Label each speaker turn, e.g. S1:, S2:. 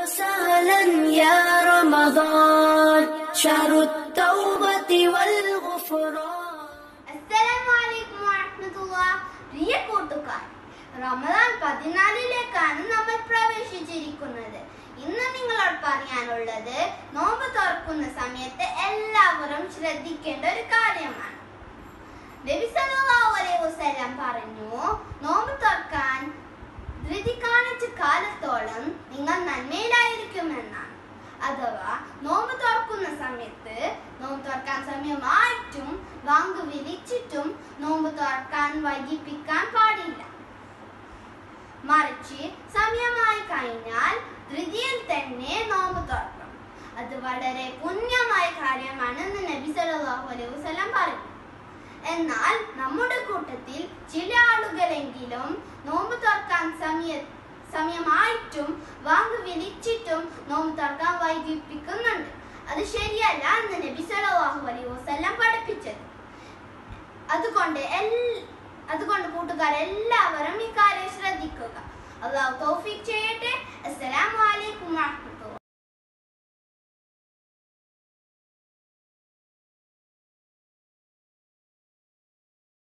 S1: وسهلا يا رمضان شهر التوبة والغفران
S2: അസ്സലാമു അലൈക്കും വറഹ്മത്തുള്ളാഹ്. പ്രിയ കൂട്ടുകാർ റമദാൻ പതിനാലിലേക്കാണ് നമ്മൾ പ്രവേശിച്ചിരിക്കുന്നത് ഇന്ന് നിങ്ങളോട് പറയാനുള്ളത് നോമ്പ് തുറക്കുന്ന സമയത്ത് എല്ലാവരും ശ്രദ്ധിക്കേണ്ട ഒരു കാര്യമാണ് നബി സല്ലല്ലാഹു അലൈഹി വസല്ലം പറഞ്ഞു നോമ്പ് തുറക്കാൻ ധൃതി കാണിച്ച കാലത്തോളം നിങ്ങൾ നന്മയിലായിരിക്കുമെന്നാണ് അഥവാ നോമ്പ് തുറക്കുന്ന സമയത്ത് നോമ്പ് തുറക്കാൻ സമയമായിട്ടും വാങ്ക് വിളിച്ചിട്ടും നോമ്പ് തുറക്കാൻ വൈകിപ്പിക്കാൻ പാടില്ല മറിച്ച് സമയമായി കഴിഞ്ഞാൽ ധൃതിയിൽ തന്നെ നോമ്പ് തുറക്കണം അത് വളരെ പുണ്യമായ കാര്യമാണ് എന്ന് നബി സല്ലല്ലാഹു അലൈഹി വസല്ലം പറഞ്ഞു എന്നാൽ നമ്മുടെ കൂട്ടത്തിൽ ചില ആളുകളെങ്കിലും നോമ്പ് തുറക്കാൻ സമയ സമയമായിട്ടും വാങ്ങ് വിളിച്ചിട്ടും നോമ്പ് തുറക്കാൻ വൈകിപ്പിക്കുന്നുണ്ട് അത് ശരിയല്ല എന്ന് നബി സല്ലല്ലാഹു അലൈഹി വസല്ലം പഠിപ്പിച്ചത് അതുകൊണ്ട് എൽ അതുകൊണ്ട് കൂട്ടുകാരെല്ലാവരും ഈ കാര്യം ശ്രദ്ധിക്കുക അള്ളാഹു തൗഫീഖ് ചെയ്യട്ടെ അസ്സലാമു അലൈക്കും വറഹ്മത്തുള്ളാഹി